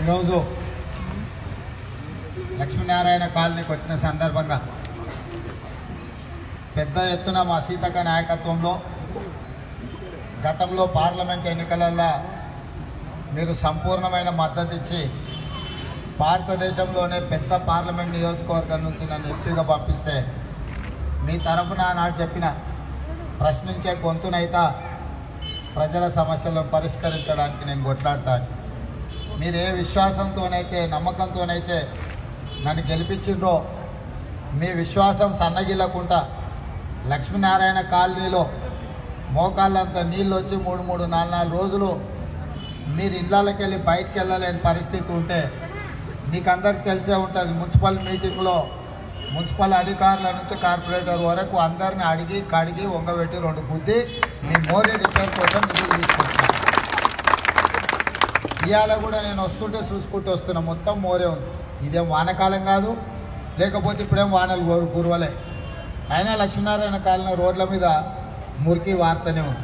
ఈరోజు లక్ష్మీనారాయణ కాలనీకి వచ్చిన సందర్భంగా పెద్ద ఎత్తున మా సీతక్క నాయకత్వంలో గతంలో పార్లమెంట్ ఎన్నికలలో మీరు సంపూర్ణమైన మద్దతు ఇచ్చి భారతదేశంలోనే పెద్ద పార్లమెంట్ నియోజకవర్గం నుంచి నన్ను ఎంపీగా పంపిస్తే మీ తరఫున నాడు చెప్పిన ప్రశ్నించే గొంతునైతా ప్రజల సమస్యలను పరిష్కరించడానికి నేను కొట్లాడతాను మీరు ఏ విశ్వాసంతోనైతే నమ్మకంతోనైతే నన్ను గెలిపించిండ్రో మీ విశ్వాసం సన్నగిల్లకుండా లక్ష్మీనారాయణ కాలనీలో మోకాళ్ళంత నీళ్ళు వచ్చి మూడు మూడు నాలుగు నాలుగు రోజులు మీరు ఇళ్ళకి వెళ్ళి బయటికి వెళ్ళలేని పరిస్థితి ఉంటే మీకు అందరికి తెలిసే ఉంటుంది మున్సిపల్ మీటింగ్లో మున్సిపల్ అధికారుల నుంచి కార్పొరేటర్ వరకు అందరిని అడిగి కడిగి వంగబెట్టి రెండు బుద్ధి మీ మోరీ రిపేర్ కోసం నిధులు తీసుకొచ్చిన ఇవాళ కూడా నేను వస్తుంటే చూసుకుంటూ వస్తున్నా మొత్తం మోరే ఉంది ఇదేం వానకాలం కాదు లేకపోతే ఇప్పుడేం వానలు గురు- గురవలే అయినా లక్ష్మీనారాయణ కాలనీ రోడ్ల మీద మురికి వార్తనే ఉంది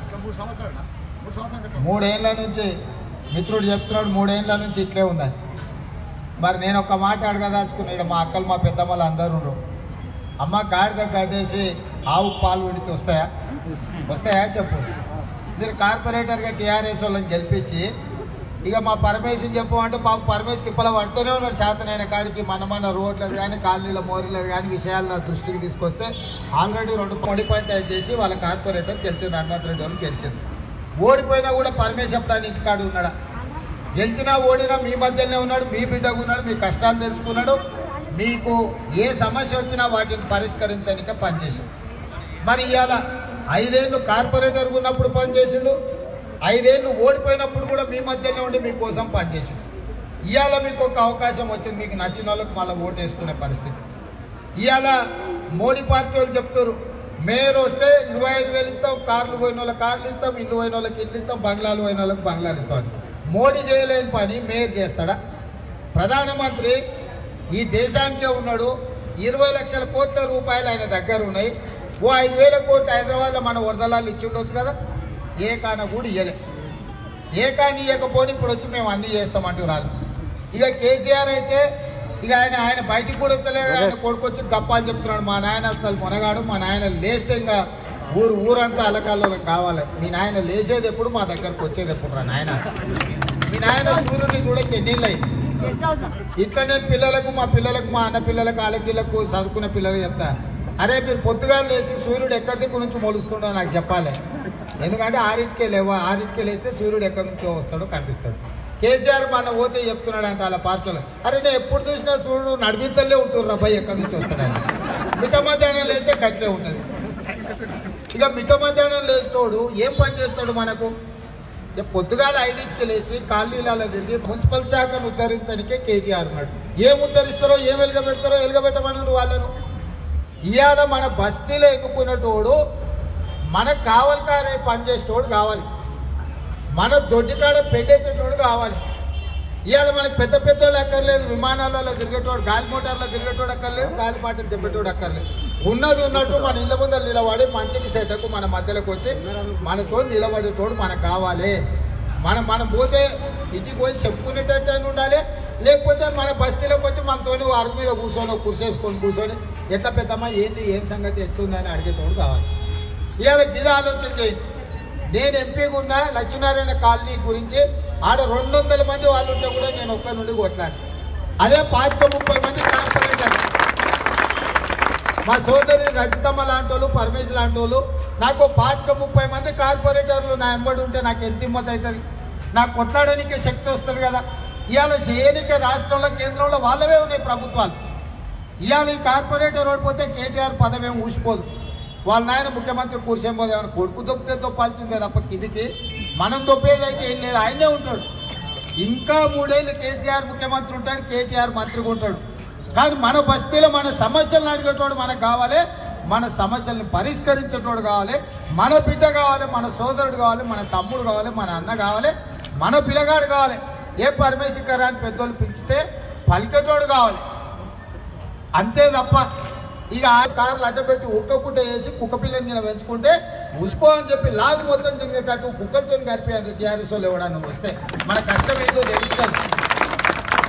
మూడేళ్ల నుంచి మిత్రుడు చెప్తున్నాడు మూడేళ్ల నుంచి ఇట్లే ఉందని మరి నేను ఒక మాట అడగదాచుకున్నాడు మా అక్కలు మా పెద్దమ్మలు అందరూ ఉండు. అమ్మ గాడిద గడ్డేసి ఆవు పాలు విడితే వస్తాయా వస్తాయా చెప్పు మీరు కార్పొరేటర్గా టీఆర్ఎస్ వాళ్ళని గెలిపించి ఇక మా పరమేశ్వరం చెప్పమంటే పాపం పరమేశ్వర్ తిప్పల పడుతూనే ఉన్నాడు శాతనైన కాడికి మన మన రోడ్లేదు కానీ కాలనీల మోరీలేదు కానీ విషయాలు నా దృష్టికి తీసుకొస్తే ఆల్రెడీ రెండు పొడి పంచాయతీ చేసి వాళ్ళ కార్పొరేటర్ గెలిచింది హనుమంత్ రెడ్డి వాళ్ళు గెలిచింది ఓడిపోయినా కూడా పరమేశ్వరం దాని ఇంటికాడు ఉన్నాడా గెలిచినా ఓడినా మీ మధ్యలోనే ఉన్నాడు మీ బిడ్డకు ఉన్నాడు మీ కష్టాలు తెలుసుకున్నాడు మీకు ఏ సమస్య వచ్చినా వాటిని పరిష్కరించడానికే పనిచేసాడు మరి ఇవాళ ఐదేళ్ళు కార్పొరేటర్ ఉన్నప్పుడు పనిచేసిండు ఐదేళ్ళు ఓడిపోయినప్పుడు కూడా మీ మధ్యలో ఉండి మీకోసం పనిచేసిండు ఇవాళ మీకు ఒక అవకాశం వచ్చింది మీకు నచ్చిన వాళ్ళకి మళ్ళీ ఓటు వేసుకునే పరిస్థితి ఇవాళ మోడీ పార్టీ వాళ్ళు చెప్తారు మేయర్ వస్తే ఇరవై ఐదు వేలు ఇస్తాం కార్లు పోయిన వాళ్ళకి కార్లు ఇస్తాం ఇల్లు పోయిన వాళ్ళకి ఇల్లు ఇస్తాం బంగ్లాలు పోయిన వాళ్ళకి బంగ్లాలు ఇస్తాం అని. మోడీ చేయలేని పని మేయర్ చేస్తాడా ప్రధానమంత్రి ఈ దేశానికే ఉన్నాడు ఇరవై లక్షల కోట్ల రూపాయలు ఆయన దగ్గర ఉన్నాయి ఓ ఐదు వేల కోట్లు హైదరాబాద్లో మన వరదలాలు ఇచ్చి ఉండొచ్చు కదా ఏ కాన కూడా ఇయ్యలే ఏ కానీ ఇవ్వకపోని ఇప్పుడు వచ్చి మేము అన్నీ చేస్తామంటున్నారు ఇక కేసీఆర్ అయితే ఇక ఆయన ఆయన బయటికి కూడా వస్తలేడు ఆయన కొడుకు వచ్చి గప్పాలు చెప్తున్నాడు మా నాయన అసలు మునగాడు మా నాయన లేస్తే ఇంకా ఊరు ఊరంతా అలకాల్లో కావాలి మీ నాయన లేచేది ఎప్పుడు మా దగ్గరకు వచ్చేది ఎప్పుడు రా నాయన మీ నాయన సూర్యుడిని చూడక ఎన్నిళ్ళు అయింది ఇట్లా నేను పిల్లలకు మా పిల్లలకు మా అన్న పిల్లలకు ఆలకీలకు చదువుకునే పిల్లలు చెప్తా అరే మీరు పొద్దుగా లేచి సూర్యుడు ఎక్కడి దిక్కు నుంచి మొలుస్తుండో నాకు చెప్పాలి ఎందుకంటే ఆరింటికే లేవా ఆరింటికే లేస్తే సూర్యుడు ఎక్కడి నుంచో వస్తాడో కనిపిస్తాడు కేసీఆర్ మన పోతే చెప్తున్నాడు అంట వాళ్ళ పార్టీలో అరే నేను ఎప్పుడు చూసినా సూర్యుడు నడిమిద్దలే ఉంటుర్రు అబ్బాయి ఎక్కడి నుంచి వస్తాడని మిగతా మధ్యాహ్నం లేస్తే కట్లే ఉంటుంది ఇక మిట్ట మధ్యాహ్నం లేచినోడు ఏం పని చేస్తాడు మనకు ఇక పొద్దుగాల ఐదింటికి లేచి కాలనీలలో తిరిగి మున్సిపల్ శాఖను ఉద్ధరించడానికే కేటీఆర్ ఉన్నాడు ఏం ఉద్ధరిస్తారో ఏం వెలుగబెడతారో వెలుగబెట్టమన్నారు వాళ్ళను ఇవాళ మన బస్తీలో ఎన్నుకున్నటోడు మనకు కావాలి కారే పని చేసేటోడు కావాలి మన దొడ్డికాడ పెట్టేటోడు కావాలి ఇవాళ మనకి పెద్ద పెద్ద వాళ్ళు అక్కర్లేదు విమానాలలో తిరిగేటోడు గాలి మోటార్లో తిరిగేటోడు అక్కర్లేదు గాలి మాటలు చెప్పేటోడు అక్కర్లేదు ఉన్నది ఉన్నట్టు మన ఇళ్ళ ముందర నిలబడి మంచికి సెటకు మన మధ్యలోకి వచ్చి మనతో నిలబడేటోడు మనకు కావాలి మనం మనం పోతే ఇంటికి పోయి చెప్పుకునేటట్టు అని ఉండాలి లేకపోతే మన బస్తీలోకి వచ్చి మనతోని అరుగు మీద కూర్చొని కూర్చేసుకొని కూర్చొని ఎట్లా పెద్దమ్మా ఏంది ఏం సంగతి ఎట్లుందని అడిగేటోడు కావాలి ఇవాళ ఇది ఆలోచన చేయండి నేను ఎంపీగా ఉన్న లక్ష్మీనారాయణ కాలనీ గురించి ఆడ రెండు వందల మంది వాళ్ళు ఉంటే కూడా నేను ఒక్క నుండి కొట్లాను అదే పాతిక ముప్పై మంది కార్పొరేటర్ మా సోదరి రజితమ్మ లాంటి వాళ్ళు పరమేశ్ లాంటి వాళ్ళు నాకు పాతిక ముప్పై మంది కార్పొరేటర్లు నా ఎంబడి ఉంటే నాకు ఎంత హిమ్మత్ అవుతుంది నాకు కొట్లాడడానికి శక్తి వస్తుంది కదా ఇవాళ చేయనిక రాష్ట్రంలో కేంద్రంలో వాళ్ళవే ఉన్నాయి ప్రభుత్వాలు ఇవాళ ఈ కార్పొరేటర్ ఓడిపోతే కేటీఆర్ పదవి ఏమి ఊసిపోదు వాళ్ళ నాయన ముఖ్యమంత్రి కూర్చేం పోదు ఏమైనా కొడుకు దొప్పితే దొప్పాల్సిందే తప్ప కిందికి మనం దొప్పేదైతే ఏం లేదు ఆయనే ఉంటాడు ఇంకా మూడేళ్ళు కేసీఆర్ ముఖ్యమంత్రి ఉంటాడు కేటీఆర్ మంత్రిగా ఉంటాడు కానీ మన బస్తీలో మన సమస్యలను అడిగేటోడు మనకు కావాలి మన సమస్యలను పరిష్కరించేటోడు కావాలి మన బిడ్డ కావాలి మన సోదరుడు కావాలి మన తమ్ముడు కావాలి మన అన్న కావాలి మన పిల్లగాడు కావాలి ఏ పరమేశ్వర అని పెద్దోళ్ళు పిలిచితే పలికేటోడు కావాలి అంతే తప్ప ఇక ఆ కార్లు అడ్డపెట్టి ఒక్క కుట్ట వేసి కుక్క పిల్లని నేను పెంచుకుంటే ఉసుకో అని చెప్పి లాగు మొత్తం చెందేటట్టు కుక్కలతో కలిపి టీఆర్ఎస్ వాళ్ళు ఎవడన్నా వస్తే మన కష్టం ఏంటో తెలుస్తుంది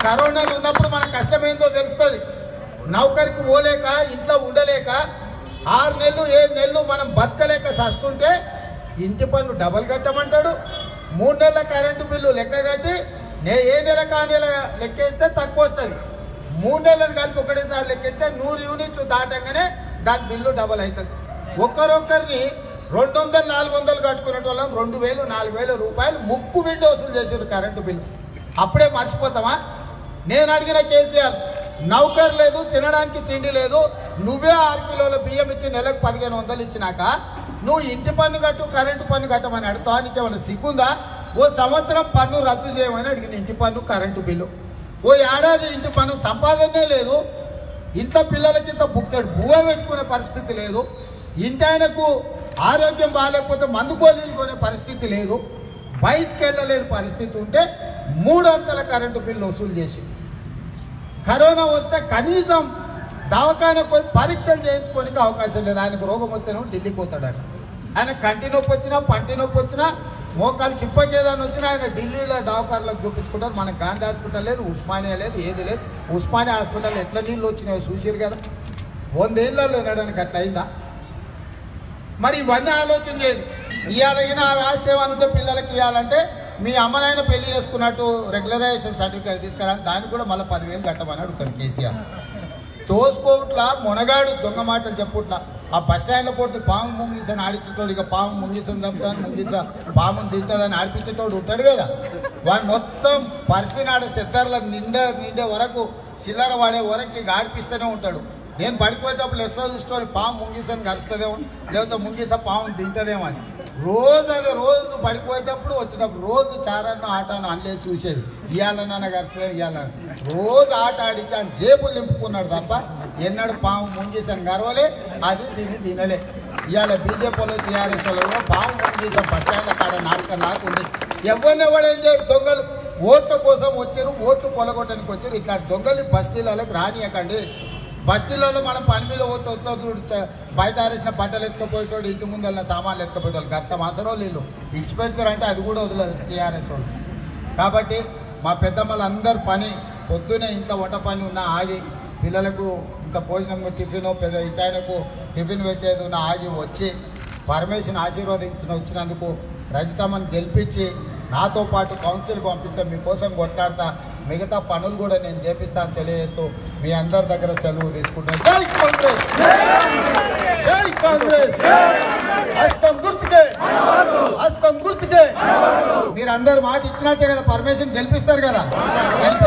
కరోనాలు ఉన్నప్పుడు మన కష్టమేందో తెలుస్తుంది నౌకరికి పోలేక ఇంట్లో ఉండలేక ఆరు నెలలు ఏడు నెలలు మనం బతకలేక సస్తుంటే ఇంటి పన్ను డబల్ కట్టమంటాడు మూడు నెలల కరెంటు బిల్లు లెక్క కట్టి నే ఏ నెల కా నెల లెక్కేస్తే తక్కువ వస్తుంది మూడు నెలలు కలిపి ఒకటేసారి లెక్కేస్తే నూరు యూనిట్లు దాటంగానే దాని బిల్లు డబల్ అవుతుంది ఒక్కరొక్కరిని రెండు వందలు నాలుగు వందలు కట్టుకునే వాళ్ళం రెండు వేలు నాలుగు వేల రూపాయలు ముక్కు విండి వసూలు చేసారు కరెంటు బిల్లు అప్పుడే మర్చిపోతామా నేను అడిగిన కేసీఆర్ నౌకర్ లేదు తినడానికి తిండి లేదు నువ్వే ఆరు కిలోల బియ్యం ఇచ్చి నెలకు పదిహేను వందలు ఇచ్చినాక నువ్వు ఇంటి పన్ను కట్టు కరెంటు పన్ను కట్టమని అడుగుతావు నీకు ఏమైనా సిగ్గుందా ఓ సంవత్సరం పన్ను రద్దు చేయమని అడిగిన ఇంటి పన్ను కరెంటు బిల్లు ఓ ఏడాది ఇంటి పన్ను సంపాదనే లేదు ఇంట్లో పిల్లలకి ఇంత బుక్కడు బువ్వ పెట్టుకునే పరిస్థితి లేదు ఇంటి ఆయనకు ఆరోగ్యం బాగాలేకపోతే మందు గోళీలు కొనే పరిస్థితి లేదు బయటికి వెళ్ళలేని పరిస్థితి ఉంటే మూడు వందల కరెంటు బిల్లు వసూలు చేసి కరోనా వస్తే కనీసం దవాఖానకు పోయి పరీక్షలు చేయించుకోనికి అవకాశం లేదు ఆయనకు రోగం వస్తేనే ఢిల్లీకి పోతాడట ఆయన కంటి నొప్పి వచ్చినా పంటి నొప్పి వచ్చినా మోకాలు చిప్పకి ఏదైనా వచ్చినా ఆయన ఢిల్లీలో దవాఖానలకు చూపించుకుంటారు మనకు గాంధీ హాస్పిటల్ లేదు ఉస్మానియా లేదు ఏది లేదు ఉస్మానియా హాస్పిటల్ ఎట్లా నీళ్ళు వచ్చినాయో చూసిరు కదా వందేళ్లలో నడడానికి అట్లా అయిందా మరి ఇవన్నీ ఆలోచన చేయదు ఇవాళ ఈయన ఆ ఆస్తి ఏమనుంటే పిల్లలకి ఇవ్వాలంటే మీ అమ్మనైనా పెళ్లి చేసుకున్నట్టు రెగ్యులరైజేషన్ సర్టిఫికేట్ తీసుకురా దానికి కూడా మళ్ళీ పదివేలు కట్టమని అడుగుతాడు కేసీఆర్ తోసుకోవట్లా మొనగాడు దొంగ మాటలు చెప్పుట్లా ఆ బస్ స్టాండ్లో పోతే పాము ముంగిసని ఆడించేటోడు ఇక పాము ముంగిసని చంపుతాను ముంగిస పాముని తింటుందని ఆడిపించేటోడు ఉంటాడు కదా వాడు మొత్తం పరిసినాడ సిద్ధార్ల నిండే నిండే వరకు చిల్లర వాడే వరకు ఇక ఆడిపిస్తూనే ఉంటాడు నేను పడిపోయేటప్పుడు లెస్స చూసుకొని పాము ముంగిసని కలుస్తుందేమో లేకపోతే ముంగిస పాము తింటుందేమో అని రోజు అది రోజు పడిపోయేటప్పుడు వచ్చేటప్పుడు రోజు చారాన్ని ఆటను అనలేసి చూసేది ఇవాళ కలుస్తుంది ఇవాళ రోజు ఆట ఆడించి ఆయన జేబులు నింపుకున్నాడు తప్ప ఎన్నడు పాము ముంగీసని గర్వలే అది దీన్ని తినలే ఇవాళ బీజేపీ వాళ్ళు టీఆర్ఎస్ వాళ్ళు కూడా పాము ముంగీసం బస్ స్టాండ్ కాడ నాటకం నాకుంది ఎవరిని ఎవరు ఏం చేయరు దొంగలు ఓట్ల కోసం వచ్చారు ఓట్లు కొలగొట్టడానికి వచ్చారు ఇట్లా దొంగలు బస్తీలకు రానియకండి బస్తీలలో మనం పని మీద పోతే వస్తుంది బయట ఆరేసిన బట్టలు ఎత్తుకపోయేటోడు ఇంటి ముందు వెళ్ళిన సామాన్లు ఎత్తుకపోయేటోళ్ళు గత మాసరో వీళ్ళు ఇడిచిపెడతారంటే అది కూడా వదలదు టీఆర్ఎస్ వాళ్ళు కాబట్టి మా పెద్దమ్మలందరి పని పొద్దునే ఇంత వంట పని ఉన్న ఆగి పిల్లలకు ఇంత భోజనం టిఫిన్ పెద్ద ఇటాయనకు టిఫిన్ పెట్టేది ఉన్న ఆగి వచ్చి పరమేశ్వరుని ఆశీర్వదించిన వచ్చినందుకు రజితమ్మని గెలిపించి నాతో పాటు కౌన్సిల్ పంపిస్తే మీకోసం కొట్లాడతా మిగతా పనులు కూడా నేను చేపిస్తాను తెలియజేస్తూ మీ అందరి దగ్గర సెలవు తీసుకుంటాను జై కాంగ్రెస్ జై కాంగ్రెస్ హస్తం గుర్తుకే హస్తం గుర్తుకే మీరు అందరు మాట ఇచ్చినట్టే కదా పర్మిషన్ గెలిపిస్తారు కదా గెలిపి